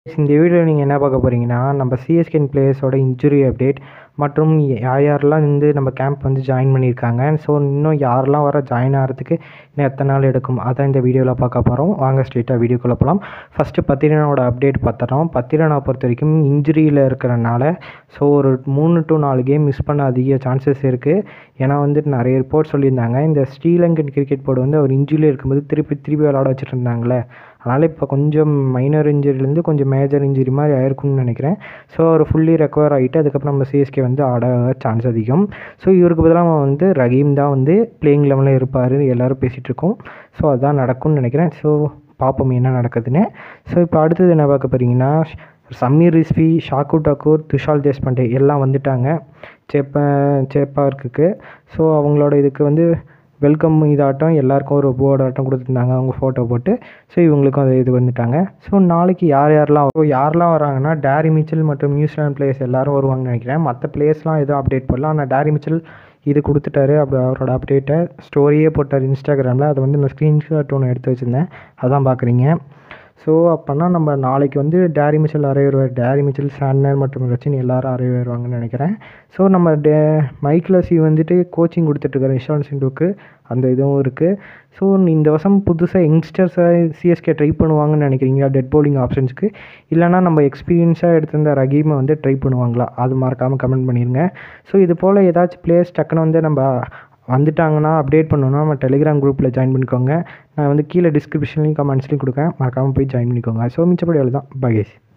இந்த வீடியோவில் நீங்கள் என்ன பார்க்க போகிறீங்கன்னா நம்ம சிஎஸ்கேன் பிளேயர்ஸோட இன்ஜுரி அப்டேட் மற்றும் யார் யாரெல்லாம் வந்து நம்ம கேம்ப் வந்து ஜாயின் பண்ணியிருக்காங்க ஸோ இன்னும் யாரெல்லாம் வர ஜாயின் ஆகிறதுக்கு இன்னும் எத்தனை நாள் எடுக்கும் அதான் இந்த வீடியோவில் பார்க்க போகிறோம் வாங்க ஸ்ட்ரெயிட்டாக வீடியோக்குள்ளே போகலாம் ஃபஸ்ட்டு பத்திரனோட அப்டேட் பார்த்துட்டோம் பத்திரனை பொறுத்த வரைக்கும் இன்ஜுரியில் இருக்கிறனால ஸோ ஒரு மூணு டு நாலு கேம் மிஸ் பண்ண அதிக சான்சஸ் இருக்குது ஏன்னா வந்துட்டு நிறைய ரிப்போர்ட் சொல்லியிருந்தாங்க இந்த ஸ்ரீலங்கன் கிரிக்கெட் போர்டு வந்து அவர் இன்ஜுரியில் இருக்கும்போது திருப்பி திருப்பி விளாட வச்சுட்டு இருந்தாங்களே அதனால் இப்போ கொஞ்சம் மைனர் இன்ஜுரிலேருந்து கொஞ்சம் மேஜர் இன்ஜுரி மாதிரி ஆயிருக்கும்னு நினைக்கிறேன் ஸோ அவர் ஃபுல்லி ரெக்கவர் ஆகிட்டு அதுக்கப்புறம் நம்ம சிஎஸ்கே வந்து ஆட சான்ஸ் அதிகம் ஸோ இவருக்கு பதிலாக வந்து ரஹீம் தான் வந்து பிளேயிங் லெவலில் இருப்பார் எல்லோரும் பேசிகிட்டு இருக்கோம் ஸோ அதுதான் நடக்கும்னு நினைக்கிறேன் ஸோ பார்ப்போம் என்ன நடக்குதுன்னு ஸோ இப்போ அடுத்தது என்ன பார்க்க போகிறீங்கன்னா சமீர் ரிஸ்வி ஷாக்கு டக்கூர் துஷால் தேஷ்பாண்டே எல்லாம் வந்துட்டாங்க சேப்ப சேப்பார்க்குக்கு ஸோ அவங்களோட இதுக்கு வந்து வெல்கம் இதாட்டம் எல்லாருக்கும் ஒரு போர்டு ஆட்டம் கொடுத்துருந்தாங்க அவங்க ஃபோட்டோ போட்டு ஸோ இவங்களுக்கும் அது இது வந்துட்டாங்க ஸோ நாளைக்கு யார் யாரெல்லாம் ஸோ யாரெல்லாம் வராங்கன்னா டேரி மிச்சல் மற்றும் நியூசிலாந்து பிளேயர்ஸ் எல்லாரும் வருவாங்கன்னு நினைக்கிறேன் மற்ற பிளேயர்ஸ்லாம் எதுவும் அப்டேட் பண்ணல ஆனால் டேரி மிச்சல் இது கொடுத்துட்டாரு அப்படி அவரோட அப்டேட்டை ஸ்டோரியே போட்டார் இன்ஸ்டாகிராமில் அதை வந்து நான் ஸ்க்ரீன்ஷாட் ஒன்று எடுத்து வச்சுருந்தேன் அதான் பார்க்குறீங்க ஸோ அப்போனா நம்ம நாளைக்கு வந்து டேரி மிச்சல் அறைய வருவார் டேரி மிச்சல் சாண்டர் மற்றும் ரச்சின் எல்லாரும் அறைய வருவாங்கன்னு நினைக்கிறேன் ஸோ நம்ம டே மைக்லசி வந்துட்டு கோச்சிங் கொடுத்துட்ருக்காரு இஷான் சிண்டுக்கு அந்த இதுவும் இருக்குது ஸோ இந்த வருஷம் புதுசாக யங்ஸ்டர்ஸை சிஎஸ்கே ட்ரை பண்ணுவாங்கன்னு நினைக்கிறீங்களா டெட் பவுலிங் ஆப்ஷன்ஸ்க்கு இல்லைனா நம்ம எக்ஸ்பீரியன்ஸாக எடுத்திருந்த ரகீமை வந்து ட்ரை பண்ணுவாங்களா அது மறக்காமல் கமெண்ட் பண்ணிடுங்க ஸோ இது போல் ஏதாச்சும் பிளேயர்ஸ் டக்குன்னு வந்து நம்ம வந்துட்டாங்கன்னா அப்டேட் பண்ணணும்னா நம்ம டெலிகிராம் குரூப்பில் ஜாயின் பண்ணிக்கோங்க நான் வந்து கீழே டிஸ்கிரிப்ஷன்லையும் கமெண்ட்ஸ்லையும் கொடுக்கேன் மறக்காமல் போய் ஜாயின் பண்ணிக்கோங்க ஸோ மிச்சப்படி தான் பகேஷ்